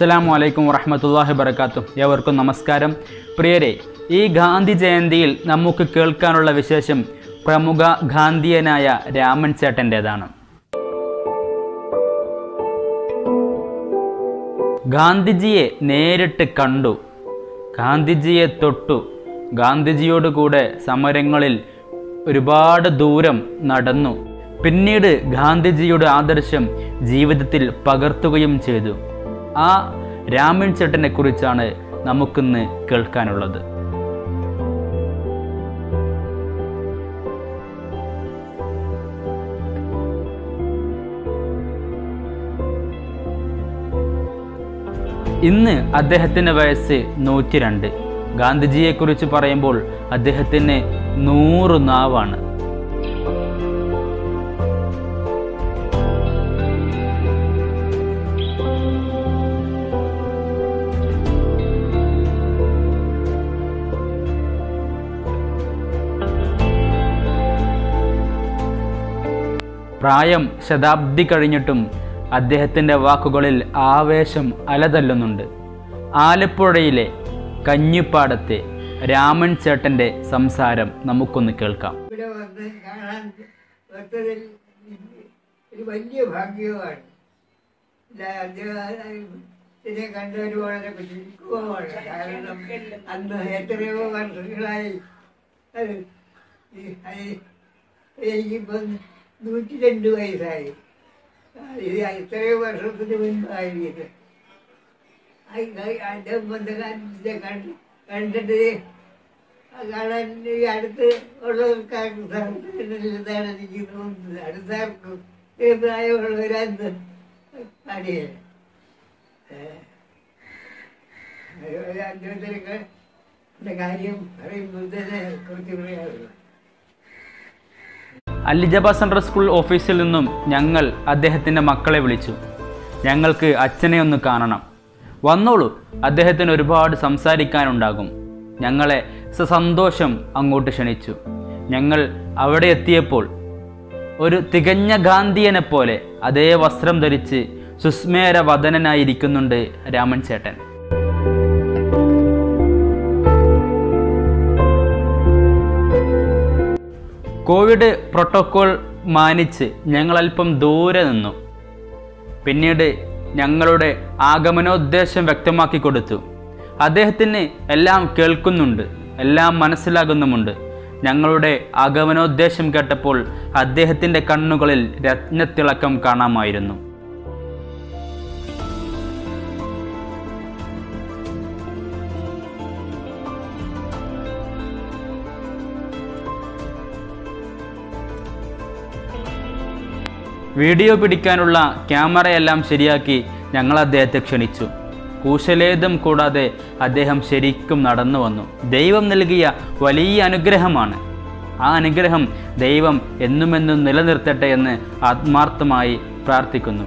അസ്സലാമു അലൈക്കും വറഹമത്തല്ലാഹി വബർക്കാത്തു ഏവർക്കും നമസ്കാരം പ്രിയരെ ഈ ഗാന്ധി ജയന്തിയിൽ നമുക്ക് കേൾക്കാനുള്ള വിശേഷം പ്രമുഖ ഗാന്ധിയനായ രാമൻ ചേട്ടൻ്റേതാണ് ഗാന്ധിജിയെ നേരിട്ട് കണ്ടു ഗാന്ധിജിയെ തൊട്ടു ഗാന്ധിജിയോട് കൂടെ സമരങ്ങളിൽ ഒരുപാട് ദൂരം നടന്നു പിന്നീട് ഗാന്ധിജിയുടെ ആദർശം ജീവിതത്തിൽ പകർത്തുകയും ചെയ്തു ആ രാമൻ ചേട്ടനെ കുറിച്ചാണ് നമുക്കിന്ന് കേൾക്കാനുള്ളത് ഇന്ന് അദ്ദേഹത്തിൻ്റെ വയസ്സ് നൂറ്റി രണ്ട് ഗാന്ധിജിയെക്കുറിച്ച് പറയുമ്പോൾ അദ്ദേഹത്തിന് നൂറ് നാവാണ് പ്രായം ശതാബ്ദി കഴിഞ്ഞിട്ടും അദ്ദേഹത്തിൻ്റെ വാക്കുകളിൽ ആവേശം അലതല്ലുന്നുണ്ട് ആലപ്പുഴയിലെ കഞ്ഞിപ്പാടത്തെ രാമൻ ചേട്ടൻ്റെ സംസാരം നമുക്കൊന്ന് കേൾക്കാം ഇവിടെ വന്ന് കാണാൻ പറ്റതിൽ ഒരു വലിയ ഭാഗ്യമാണ് ഇല്ല, അദ്ദേഹം ഇതിനെ കണ്ടവർ വളരെ ചുരുക്കമാണ് കാരണം അന്ന് എത്രയോ വർഷങ്ങളായി അത് ഈ- അത് എനിക്കിപ്പം നൂറ്റി രണ്ട് വയസ്സായി ആ, ഇത് എത്രയോ വർഷത്തിന് മുൻപായിരിക്കും അദ്ദേഹം വന്ന് കണ്ടിട്ട് കണ്ട് കണ്ടിട്ട് കാണാൻ ഈ അടുത്ത് ഉള്ളവർക്കാർക്ക് സാധിക്കുന്നതാണ് എനിക്ക് തോന്നുന്നത് അടുത്താർക്കും ഈ പ്രായമുള്ളവരന്ന് അറിയില്ല അദ്ദേഹത്തിനൊക്കെ എൻ്റെ കാര്യം പറയുമ്പോൾ തന്നെ കുറച്ച് പറയാറുള്ളൂ അല്ലിജബ സെൻട്രൽ സ്കൂൾ ഓഫീസിൽ നിന്നും ഞങ്ങൾ അദ്ദേഹത്തിൻ്റെ മക്കളെ വിളിച്ചു ഞങ്ങൾക്ക് അച്ഛനെ ഒന്ന് കാണണം വന്നോളൂ അദ്ദേഹത്തിന് ഒരുപാട് സംസാരിക്കാനുണ്ടാകും ഞങ്ങളെ സസന്തോഷം അങ്ങോട്ട് ക്ഷണിച്ചു ഞങ്ങൾ അവിടെ എത്തിയപ്പോൾ ഒരു തികഞ്ഞ ഗാന്ധിയനെ പോലെ അതേ വസ്ത്രം ധരിച്ച് സുസ്മേര വദനനായിരിക്കുന്നുണ്ട് രാമൻ ചേട്ടൻ കോവിഡ് പ്രോട്ടോക്കോൾ മാനിച്ച് ഞങ്ങളല്പം ദൂരെ നിന്നു പിന്നീട് ഞങ്ങളുടെ ആഗമനോദ്ദേശം വ്യക്തമാക്കി കൊടുത്തു അദ്ദേഹത്തിന് എല്ലാം കേൾക്കുന്നുണ്ട് എല്ലാം മനസ്സിലാകുന്നുമുണ്ട് ഞങ്ങളുടെ ആഗമനോദ്ദേശം കേട്ടപ്പോൾ അദ്ദേഹത്തിൻ്റെ കണ്ണുകളിൽ രത്നത്തിളക്കം കാണാമായിരുന്നു വീഡിയോ പിടിക്കാനുള്ള ക്യാമറയെല്ലാം ശരിയാക്കി ഞങ്ങൾ അദ്ദേഹത്തെ ക്ഷണിച്ചു കൂശലേതും കൂടാതെ അദ്ദേഹം ശരിക്കും നടന്നു വന്നു ദൈവം നൽകിയ വലിയ അനുഗ്രഹമാണ് ആ അനുഗ്രഹം ദൈവം എന്നുമെന്നും നിലനിർത്തട്ടെ എന്ന് ആത്മാർത്ഥമായി പ്രാർത്ഥിക്കുന്നു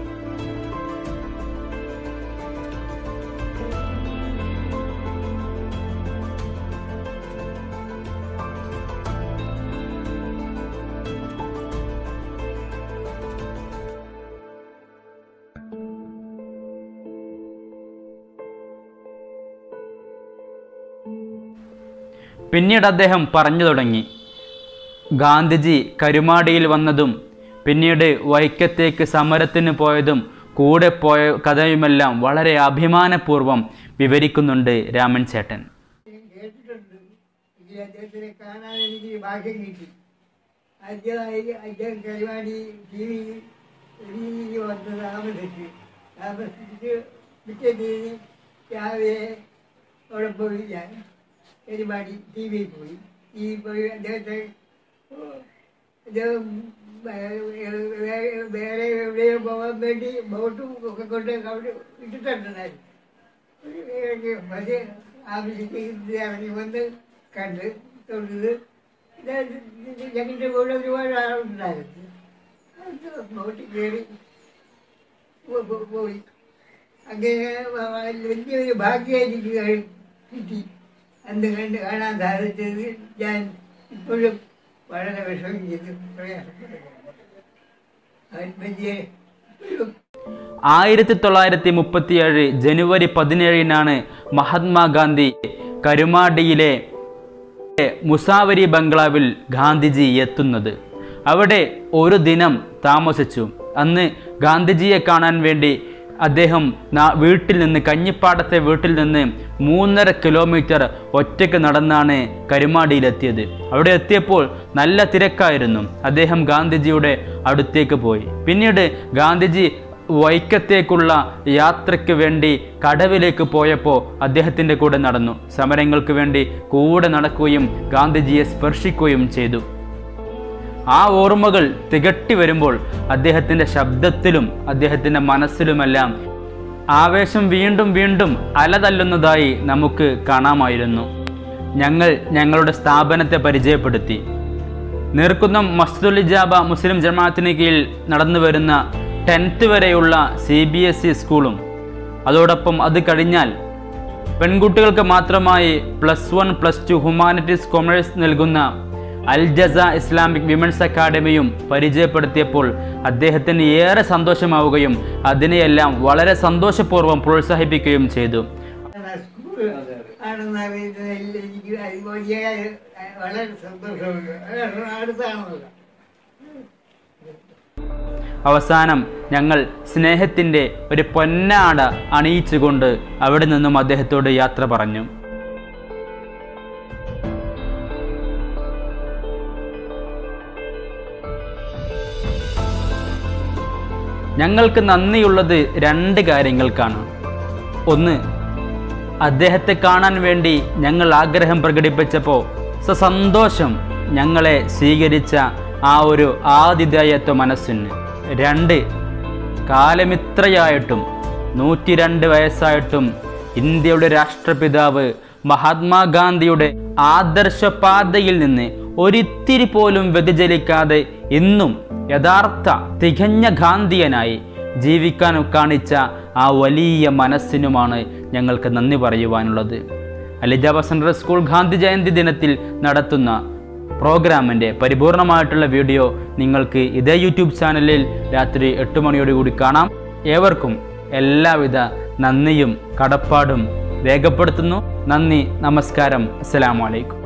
പിന്നീട് അദ്ദേഹം പറഞ്ഞു തുടങ്ങി ഗാന്ധിജി കരുമാടിയിൽ വന്നതും പിന്നീട് വൈക്കത്തേക്ക് സമരത്തിന് പോയതും കൂടെ പോയ കഥയുമെല്ലാം വളരെ അഭിമാനപൂർവ്വം വിവരിക്കുന്നുണ്ട് രാമൻ ചേട്ടൻ ഞാൻ കേട്ടിട്ടുണ്ട് എങ്കിൽ അദ്ദേഹത്തിനെ കാണാൻ എനിക്ക് ഭാഗ്യം കിട്ടി ആദ്യമായി അദ്ദേഹം പരിപാടി ടി വിയിൽ വന്ന് താമസിച്ച് താമസിച്ച് പിറ്റേന്ന് രാവിലെ അവിടെ പോയി ഞാൻ പരിപാടി ടി വിയിൽ പോയി ടി വി പോയി അദ്ദേഹത്തെ ഓ, അദ്ദേഹം വേ- വേ- വേറെ എവിടെയോ പോകാൻ വേണ്ടി ബോട്ടും ഒക്കെ കൊണ്ട് അവിടെ ഇട്ടിട്ടുണ്ടായിരുന്നു ഇറങ്ങി പക്ഷേ ആവശ്യത്തിന് ഇറങ്ങി വന്ന് കണ്ട് തൊഴുത് ഞങ്ങളുടെ കൂടെ ഒരുപാട് ആളുണ്ടായിരുന്നു അത് ബോട്ടിൽ കയറി പോ- പോ- പോയി അങ്ങനെ വ- വ- വലിയൊരു ഭാഗ്യം എനിക്ക് കഴി- കിട്ടി അന്ന് കണ്ട് കാണാൻ സാധിച്ചത് ഞാൻ ഇപ്പോഴും വളരെ വിഷമിക്കുന്നു പ്രയാസപ്പെടുന്നു അവൻ വലിയ ഇപ്പോഴും ആയിരത്തി തൊള്ളായിരത്തി മുപ്പത്തിയേഴ് ജനുവരി പതിനേഴിനാണ് മഹാത്മാഗാന്ധി കരുമാടിയിലെ മുസാവരി ബംഗ്ലാവിൽ ഗാന്ധിജി എത്തുന്നത് അവിടെ ഒരു ദിനം താമസിച്ചു അന്ന് ഗാന്ധിജിയെ കാണാൻ വേണ്ടി അദ്ദേഹം നാ- വീട്ടിൽ നിന്ന് കഞ്ഞിപ്പാടത്തെ വീട്ടിൽ നിന്ന് മൂന്നര കിലോമീറ്റർ ഒറ്റയ്ക്ക് നടന്നാണ് കരുമാടിയിലെത്തിയത് അവിടെ എത്തിയപ്പോൾ നല്ല തിരക്കായിരുന്നു അദ്ദേഹം ഗാന്ധിജിയുടെ അടുത്തേക്ക് പോയി പിന്നീട് ഗാന്ധിജി വൈക്കത്തേക്കുള്ള യാത്രയ്ക്ക് വേണ്ടി കടവിലേക്ക് പോയപ്പോൾ അദ്ദേഹത്തിൻ്റെ കൂടെ നടന്നു സമരങ്ങൾക്ക് വേണ്ടി കൂടെ നടക്കുകയും ഗാന്ധിജിയെ സ്പർശിക്കുകയും ചെയ്തു ആ ഓർമ്മകൾ തികട്ടി വരുമ്പോൾ അദ്ദേഹത്തിൻ്റെ ശബ്ദത്തിലും അദ്ദേഹത്തിൻ്റെ മനസ്സിലുമെല്ലാം ആവേശം വീണ്ടും വീണ്ടും അലതല്ലുന്നതായി നമുക്ക് കാണാമായിരുന്നു ഞങ്ങൾ ഞങ്ങളുടെ സ്ഥാപനത്തെ പരിചയപ്പെടുത്തി നീർക്കുന്നം മസ്തുൽ ഇജാബ മുസ്ലിം ജമാഅത്തിന് കീഴിൽ നടന്നു വരുന്ന ടെൻത്ത് വരെയുള്ള സി ബി എസ് ഇ സ്കൂളും അതോടൊപ്പം അത് കഴിഞ്ഞാൽ പെൺകുട്ടികൾക്ക് മാത്രമായി plus one plus two humanities commerce നൽകുന്ന അൽ ജസ ഇസ്ലാമിക് വിമൻസ് അക്കാഡമിയും പരിചയപ്പെടുത്തിയപ്പോൾ അദ്ദേഹത്തിന് ഏറെ സന്തോഷമാവുകയും അതിനെയെല്ലാം വളരെ സന്തോഷപൂർവ്വം പ്രോത്സാഹിപ്പിക്കുകയും ചെയ്തു സ്കൂൾ ആണെന്ന് അറിയുന്നതിൽ എനിക്ക് വലിയ വളരെ സന്തോഷമുണ്ട് അടുത്താണല്ലോ അവസാനം ഞങ്ങൾ സ്നേഹത്തിൻ്റെ ഒരു പൊന്നാട അണിയിച്ചുകൊണ്ട് അവിടെ നിന്നും അദ്ദേഹത്തോട് യാത്ര പറഞ്ഞു ഞങ്ങൾക്ക് നന്ദിയുള്ളത് രണ്ട് കാര്യങ്ങൾക്കാണ് ഒന്ന് അദ്ദേഹത്തെ കാണാൻ വേണ്ടി ഞങ്ങൾ ആഗ്രഹം പ്രകടിപ്പിച്ചപ്പോൾ സസന്തോഷം ഞങ്ങളെ സ്വീകരിച്ച ആ ഒരു ആതിഥേയത്വ മനസ്സിന് രണ്ട് കാലമിത്രയായിട്ടും നൂറ്റി രണ്ട് വയസ്സായിട്ടും ഇന്ത്യയുടെ രാഷ്ട്രപിതാവ് മഹാത്മാഗാന്ധിയുടെ ആദർശപാതയിൽ നിന്ന് ഒരിത്തിരി പോലും വ്യതിചലിക്കാതെ ഇന്നും യഥാർത്ഥ തികഞ്ഞ ഗാന്ധിയനായി ജീവിക്കാൻ കാണിച്ച ആ വലിയ മനസ്സിനുമാണ് ഞങ്ങൾക്ക് നന്ദി പറയുവാനുള്ളത് അലിജാബ സെൻട്രൽ സ്കൂൾ ഗാന്ധി ജയന്തി ദിനത്തിൽ നടത്തുന്ന പ്രോഗ്രാമിൻ്റെ പരിപൂർണമായിട്ടുള്ള വീഡിയോ നിങ്ങൾക്ക് ഇതേ യൂട്യൂബ് ചാനലിൽ രാത്രി എട്ട് മണിയോടുകൂടി കാണാം ഏവർക്കും എല്ലാവിധ നന്ദിയും കടപ്പാടും രേഖപ്പെടുത്തുന്നു നന്ദി നമസ്കാരം അസ്സലാമു അലൈക്കും